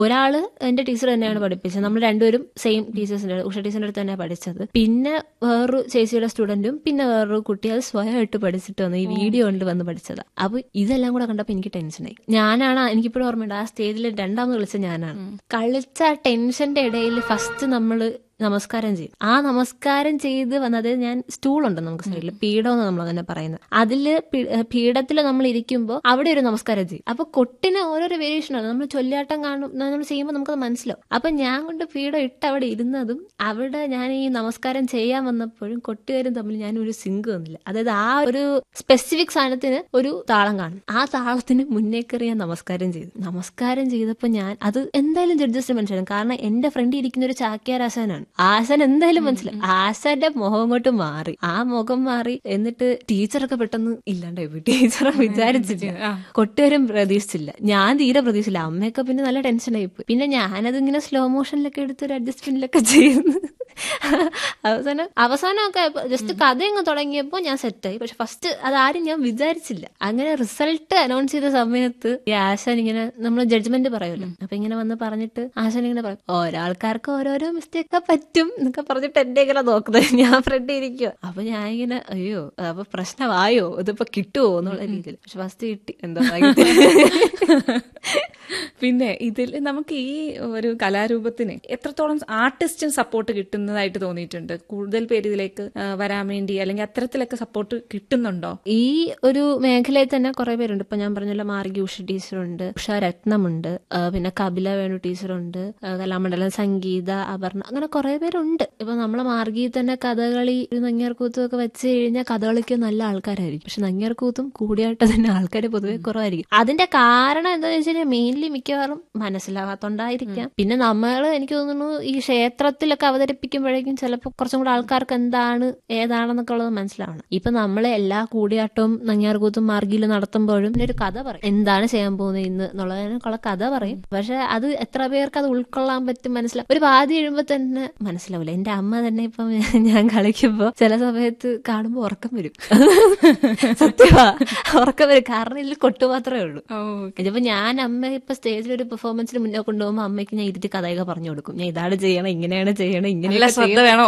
ഒരാള് എന്റെ ടീച്ചർ തന്നെയാണ് പഠിപ്പിച്ചത് നമ്മൾ രണ്ടുപേരും സെയിം ടീച്ചേഴ്സിന്റെ ഉഷ ടീച്ചറിന്റെ അടുത്ത് തന്നെയാണ് പഠിച്ചത് പിന്നെ വേറൊരു ചേച്ചിയുടെ സ്റ്റുഡന്റും പിന്നെ വേറൊരു കുട്ടി അത് സ്വയമായിട്ട് പഠിച്ചിട്ട് വന്നു ഈ വീഡിയോ കൊണ്ട് വന്ന് പഠിച്ചത് അപ്പൊ ഇതെല്ലാം കൂടെ കണ്ടപ്പോ എനിക്ക് ടെൻഷനായി ഞാനാണ് എനിക്കിപ്പോഴും ഓർമ്മയുണ്ട് ആ സ്റ്റേജിൽ രണ്ടാമത് കളിച്ച ഞാനാണ് കളിച്ച ആ ടെൻഷന്റെ ഇടയിൽ ഫസ്റ്റ് നമ്മള് നമസ്കാരം ചെയ്യും ആ നമസ്കാരം ചെയ്ത് വന്നത് ഞാൻ സ്റ്റൂൾ ഉണ്ട് നമുക്ക് സൈഡിൽ പീഠം എന്ന് നമ്മൾ തന്നെ പറയുന്നത് അതില് പീഠത്തിൽ നമ്മൾ ഇരിക്കുമ്പോൾ അവിടെ ഒരു നമസ്കാരം ചെയ്യും അപ്പൊ കൊട്ടിന് ഓരോരോ വേരിയേഷൻ ആണ് നമ്മൾ ചൊല്ലാട്ടം കാണും നമ്മൾ ചെയ്യുമ്പോൾ നമുക്കത് മനസ്സിലാവും അപ്പൊ ഞാൻ കൊണ്ട് പീഠം ഇട്ട് അവിടെ ഇരുന്നതും അവിടെ ഞാൻ ഈ നമസ്കാരം ചെയ്യാൻ വന്നപ്പോഴും കൊട്ടുകാരും തമ്മിൽ ഞാൻ ഒരു സിങ്ക് വന്നില്ല അതായത് ആ ഒരു സ്പെസിഫിക് സാധനത്തിന് ഒരു താളം കാണും ആ താളത്തിന് മുന്നേ കയറി ഞാൻ നമസ്കാരം ചെയ്തു നമസ്കാരം ചെയ്തപ്പോൾ ഞാൻ അത് എന്തായാലും ജഡ്ജസിന് മനസ്സിലാവും കാരണം എന്റെ ഫ്രണ്ട് ഇരിക്കുന്ന ഒരു ചാക്യാരാശാനാണ് ആശാൻ എന്തായാലും മനസ്സിലായി ആശാന്റെ മുഖം അങ്ങോട്ട് മാറി ആ മുഖം മാറി എന്നിട്ട് ടീച്ചറൊക്കെ പെട്ടെന്ന് ഇല്ലാണ്ടായി പോയി ടീച്ചറെ വിചാരിച്ചില്ല കൊട്ടുകാരും പ്രതീക്ഷിച്ചില്ല ഞാൻ തീരെ പ്രതീക്ഷിച്ചില്ല അമ്മയൊക്കെ പിന്നെ നല്ല ടെൻഷനായി പോയി പിന്നെ ഞാനത് ഇങ്ങനെ സ്ലോ മോഷനിലൊക്കെ എടുത്ത് ഒരു അഡ്ജസ്റ്റ്മെന്റിലൊക്കെ ചെയ്യുന്നു അവസാനം അവസാനമൊക്കെ ജസ്റ്റ് കഥ അങ്ങ് തുടങ്ങിയപ്പോൾ ഞാൻ സെറ്റായി പക്ഷെ ഫസ്റ്റ് അതാരും ഞാൻ വിചാരിച്ചില്ല അങ്ങനെ റിസൾട്ട് അനൗൺസ് ചെയ്ത സമയത്ത് ഈ ആശാൻ ഇങ്ങനെ നമ്മൾ ജഡ്ജ്മെന്റ് പറയുമല്ലോ അപ്പൊ ഇങ്ങനെ വന്ന് പറഞ്ഞിട്ട് ആശാൻ ഇങ്ങനെ പറയും ഓരോൾക്കാർക്ക് ഓരോരോ മിസ്റ്റേക്ക് പറ്റും എന്നൊക്കെ പറഞ്ഞിട്ട് എന്റെ ഇങ്ങനെ നോക്കുന്നത് ഞാൻ ഫ്രണ്ട് ഇരിക്കുക അപ്പൊ ഞാൻ ഇങ്ങനെ അയ്യോ അപ്പൊ പ്രശ്നമായോ ഇതിപ്പോ കിട്ടുമോ എന്നുള്ള രീതിയിൽ പക്ഷെ ഫസ്റ്റ് കിട്ടി എന്താ പിന്നെ ഇതിൽ നമുക്ക് ഈ ഒരു കലാരൂപത്തിന് എത്രത്തോളം ആർട്ടിസ്റ്റും സപ്പോർട്ട് കിട്ടുന്നതായിട്ട് തോന്നിയിട്ടുണ്ട് കൂടുതൽ പേര് ഇതിലേക്ക് വരാൻ വേണ്ടി അല്ലെങ്കിൽ അത്തരത്തിലൊക്കെ സപ്പോർട്ട് കിട്ടുന്നുണ്ടോ ഈ ഒരു മേഖലയിൽ തന്നെ കുറെ പേരുണ്ട് ഇപ്പൊ ഞാൻ പറഞ്ഞല്ലോ മാർഗി ഉഷ ടീച്ചറുണ്ട് ഉഷ രത്നമുണ്ട് പിന്നെ കപില വേണു ടീച്ചറുണ്ട് കലാമണ്ഡലം സംഗീത അപർണ അങ്ങനെ കുറെ പേരുണ്ട് ഇപ്പൊ നമ്മളെ മാർഗി തന്നെ കഥകളി നങ്ങിയാർകൂത്തും ഒക്കെ വെച്ച് കഴിഞ്ഞാൽ കഥകളിക്ക് നല്ല ആൾക്കാരായിരിക്കും പക്ഷെ നങ്ങിയാർകൂത്തും കൂടിയായിട്ട് തന്നെ ആൾക്കാർ പൊതുവെ കുറവായിരിക്കും അതിന്റെ കാരണം എന്താണെന്ന് വെച്ച് കഴിഞ്ഞാൽ മെയിൻലി മിക്കവാറും മനസ്സിലാവാത്തോണ്ടായിരിക്കാം പിന്നെ നമ്മൾ എനിക്ക് തോന്നുന്നു ഈ ക്ഷേത്രത്തിലൊക്കെ അവതരിപ്പിക്കുമ്പോഴേക്കും ചിലപ്പോൾ കുറച്ചും കൂടെ ആൾക്കാർക്ക് എന്താണ് ഏതാണെന്നൊക്കെ ഉള്ളത് മനസ്സിലാവണം ഇപ്പൊ നമ്മൾ എല്ലാ കൂടിയാട്ടവും നങ്ങിയാർകൂത്തും മാർഗിയിലും നടത്തുമ്പോഴും ഒരു കഥ പറയും എന്താണ് ചെയ്യാൻ പോകുന്നത് ഇന്ന് എന്നുള്ളതിനൊക്കെയുള്ള കഥ പറയും പക്ഷെ അത് എത്ര പേർക്ക് അത് ഉൾക്കൊള്ളാൻ പറ്റും മനസ്സിലാവും ഒരു പാതി എഴുമ്പോ തന്നെ മനസ്സിലാവില്ല എന്റെ അമ്മ തന്നെ ഇപ്പം ഞാൻ കളിക്കുമ്പോ ചില സമയത്ത് കാണുമ്പോ ഉറക്കം വരും സത്യമാ ഉറക്കം വരും കാരണം ഇതിൽ കൊട്ടു മാത്രമേ ഉള്ളൂ ഇതിപ്പോ ഞാൻ അമ്മ ഇപ്പൊ സ്റ്റേജിൽ ഒരു പെർഫോമൻസിന് മുന്നേ കൊണ്ടുപോകുമ്പോൾ അമ്മയ്ക്ക് ഞാൻ ഇരുത്തി കഥയൊക്കെ പറഞ്ഞു കൊടുക്കും ഞാൻ ഇതാണ് ചെയ്യണം ഇങ്ങനെയാണ് ചെയ്യണം ഇങ്ങനെ ശ്രദ്ധ വേണം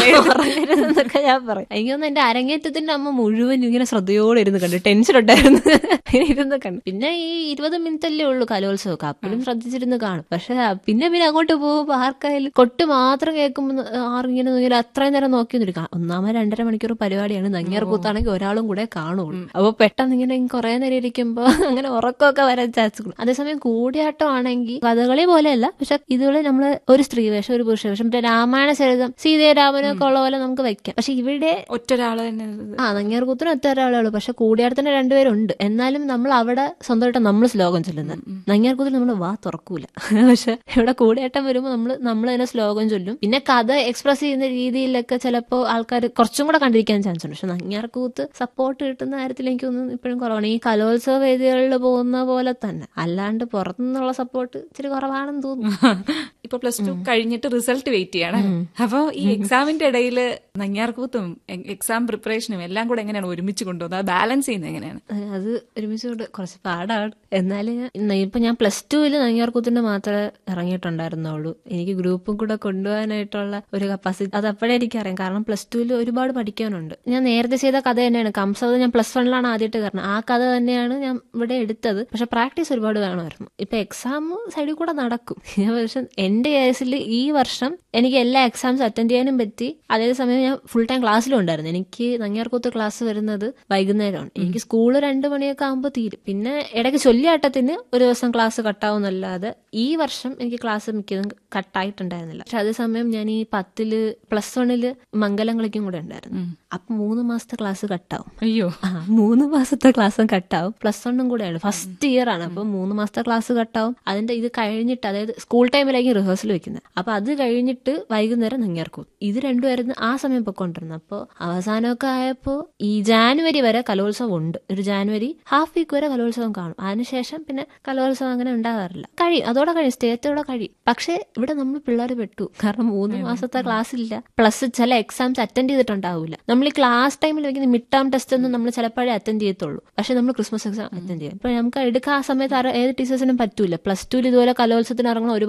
എന്നൊക്കെ ഞാൻ പറയും എനിക്ക് തോന്നുന്നു എന്റെ അരങ്ങേറ്റത്തിന്റെ അമ്മ മുഴുവൻ ഇങ്ങനെ ശ്രദ്ധയോടെ ഇരുന്ന് കണ്ടു ടെൻഷൻ ഉണ്ടായിരുന്നു ഇരുന്ന് കണ്ടു പിന്നെ ഈ ഇരുപത് മിനിറ്റ് അല്ലേ ഉള്ളൂ കലോത്സവമൊക്കെ അപ്പോഴും ശ്രദ്ധിച്ചിരുന്ന് കാണും പക്ഷെ പിന്നെ പിന്നെ അങ്ങോട്ട് പോകുമ്പോൾ ആർക്കായാലും കൊട്ട് മാത്രം കേൾക്കുമ്പോൾ ആറിങ്ങനെ നോക്കിയാൽ അത്രയും നേരം നോക്കി നിൽക്കാം ഒന്നാമത് രണ്ടര മണിക്കൂർ പരിപാടിയാണ് നങ്ങിയാർ കൂത്താണെങ്കിൽ ഒരാളും കൂടെ കാണുള്ളൂ അപ്പൊ പെട്ടെന്ന് ഇങ്ങനെ കുറെ നേരം ഇരിക്കുമ്പോ അങ്ങനെ ഉറക്കമൊക്കെ വരാൻ ചാൻസ് അതേസമയം കൂടിയാട്ടം ആണെങ്കിൽ കഥകളി പോലെയല്ല പക്ഷെ ഇതുപോലെ നമ്മള് ഒരു സ്ത്രീ വേഷം ഒരു പുരുഷ വേഷം പിന്നെ രാമായണ ചരിതം സീതരാമനൊക്കെ ഉള്ള പോലെ നമുക്ക് വെക്കാം പക്ഷെ ഇവിടെ ഒറ്റൊരാള് തന്നെ ആ നങ്ങിയാർ കൂത്തിന് ഒറ്റ ഒരാളേ ഉള്ളൂ പക്ഷെ കൂടിയാട്ടത്തിന് രണ്ടുപേരുണ്ട് എന്നാലും നമ്മൾ അവിടെ സ്വന്തമായിട്ട് നമ്മൾ ശ്ലോകം ചൊല്ലുന്നത് നങ്ങിയാർ കൂത്തിൽ നമ്മൾ വാ തുറക്കൂല പക്ഷെ ഇവിടെ കൂടിയാട്ടം വരുമ്പോൾ നമ്മൾ നമ്മൾ തന്നെ ശ്ലോകം ചൊല്ലും പിന്നെ കഥ എക്സ്പ്രസ് ചെയ്യുന്ന രീതിയിലൊക്കെ ചിലപ്പോൾ ആൾക്കാർ കുറച്ചും കൂടെ കണ്ടിരിക്കാൻ ചാൻസ് ഉണ്ട് പക്ഷെ നങ്ങിയാർകൂത്ത് സപ്പോർട്ട് കിട്ടുന്ന കാര്യത്തിൽ എനിക്കൊന്നും ഇപ്പോഴും കുറവാണ് ഈ കലോത്സവ വേദികളിൽ പോകുന്ന പോലെ തന്നെ അല്ലാണ്ട് പുറത്തുനിന്നുള്ള സപ്പോർട്ട് ഇച്ചിരി കുറവാണെന്ന് തോന്നുന്നു ഇപ്പൊ പ്ലസ് ടു കഴിഞ്ഞിട്ട് റിസൾട്ട് വെയിറ്റ് ചെയ്യാണ് അപ്പൊ ഈ എക്സാമിന്റെ ഇടയിൽ നങ്ങിയാർകൂത്തും എക്സാം പ്രിപ്പറേഷനും എല്ലാം കൂടെ എങ്ങനെയാണ് ഒരുമിച്ച് കൊണ്ടുപോകുന്നത് അത് ബാലൻസ് ചെയ്യുന്നത് എങ്ങനെയാണ് അത് ഒരുമിച്ച് കൊണ്ട് കുറച്ച് പാടാണ് എന്നാലും ഞാൻ ഇപ്പൊ ഞാൻ പ്ലസ് ടുവിൽ നങ്ങിയാർകൂത്തിന്റെ മാത്രമേ ഇറങ്ങിയിട്ടുണ്ടായിരുന്നുള്ളൂ എനിക്ക് ഗ്രൂപ്പും കൂടെ കൊണ്ടുപോകാനായിട്ടുള്ള ഒരു കപ്പാസിറ്റി അത് അപ്പോഴേ എനിക്കറിയാം കാരണം പ്ലസ് ടുവിൽ ഒരുപാട് പഠിക്കാനുണ്ട് ഞാൻ നേരത്തെ ചെയ്ത കഥ തന്നെയാണ് കംസത് ഞാൻ പ്ലസ് വണ്ണിലാണ് ആദ്യമായിട്ട് കാരണം ആ കഥ തന്നെയാണ് ഞാൻ ഇവിടെ എടുത്തത് പക്ഷെ പ്രാക്ടീസ് ഒരുപാട് വേണമായിരുന്നു ഇപ്പൊ എക്സാം സൈഡിൽ കൂടെ നടക്കും പക്ഷെ എന്റെ കേസിൽ ഈ വർഷം എനിക്ക് എല്ലാ എക്സാംസ് അറ്റൻഡ് ചെയ്യാനും പറ്റി അതേ സമയം ഞാൻ ഫുൾ ടൈം ക്ലാസ്സിലും ഉണ്ടായിരുന്നു എനിക്ക് നങ്ങിയാർകൂത്ത് ക്ലാസ് വരുന്നത് വൈകുന്നേരമാണ് എനിക്ക് സ്കൂൾ രണ്ട് മണിയൊക്കെ ആകുമ്പോൾ തീരും പിന്നെ ഇടയ്ക്ക് ചൊല്ലിയാട്ടത്തിന് ഒരു ദിവസം ക്ലാസ് കട്ടാവുന്നല്ലാതെ ഈ വർഷം എനിക്ക് ക്ലാസ് മിക്കതും കട്ടായിട്ടുണ്ടായിരുന്നില്ല പക്ഷെ അതേസമയം ഞാൻ ഈ പത്തില് പ്ലസ് വണ്ണില് മംഗലം കളിക്കും കൂടെ ഉണ്ടായിരുന്നു അപ്പൊ മൂന്ന് മാസത്തെ ക്ലാസ് കട്ടാവും അയ്യോ ആ മൂന്ന് മാസത്തെ ക്ലാസ്സും കട്ടാവും പ്ലസ് വണ്ണും കൂടെയാണ് ഫസ്റ്റ് ഇയർ ആണ് അപ്പൊ മൂന്ന് മാസത്തെ ക്ലാസ് കട്ടാവും അതിന്റെ ഇത് കഴിഞ്ഞിട്ട് അതായത് സ്കൂൾ ടൈമിലായിരിക്കും റിഹേഴ്സൽ വെക്കുന്നത് അപ്പൊ അത് കഴിഞ്ഞിട്ട് വൈകുന്നേരം നങ്ങിയാർക്കും ഇത് രണ്ടുമായിരുന്നു ആ സമയം പൊക്കോണ്ടിരുന്നത് അപ്പോൾ അവസാനമൊക്കെ ആയപ്പോൾ ഈ ജാനുവരി വരെ കലോത്സവം ഉണ്ട് ഒരു ജാനുവരി ഹാഫ് വീക്ക് വരെ കലോത്സവം കാണും അതിനുശേഷം പിന്നെ കലോത്സവം അങ്ങനെ ഉണ്ടാകാറില്ല കഴിയും അതോടെ കഴിയും സ്റ്റേറ്റോടെ കഴിയും പക്ഷെ ഇവിടെ നമ്മൾ പിള്ളേർ പെട്ടു കാരണം മൂന്ന് മാസത്തെ ക്ലാസ് ഇല്ല പ്ലസ് ചില എക്സാംസ് അറ്റൻഡ് ചെയ്തിട്ടുണ്ടാവില്ല നമ്മൾ ഈ ക്ലാസ് ടൈമിൽ വെക്കുന്ന മിഡ് ടേം ടെസ്റ്റ് ഒന്നും നമ്മൾ ചിലപ്പോഴേ അറ്റൻഡ് ചെയ്യത്തുള്ളൂ പക്ഷെ നമ്മൾ ക്രിസ്മസ് എക്സാം അറ്റൻഡ് ചെയ്യും ഇപ്പൊ നമുക്ക് എടുക്കാൻ ആ സമയത്ത് ഏത് ടീച്ചേഴ്സിനും പറ്റൂല പ്ലസ് ടുവിൽ ഇതുപോലെ കലോത്സവത്തിന് ഇറങ്ങുന്ന ഒരുപാട്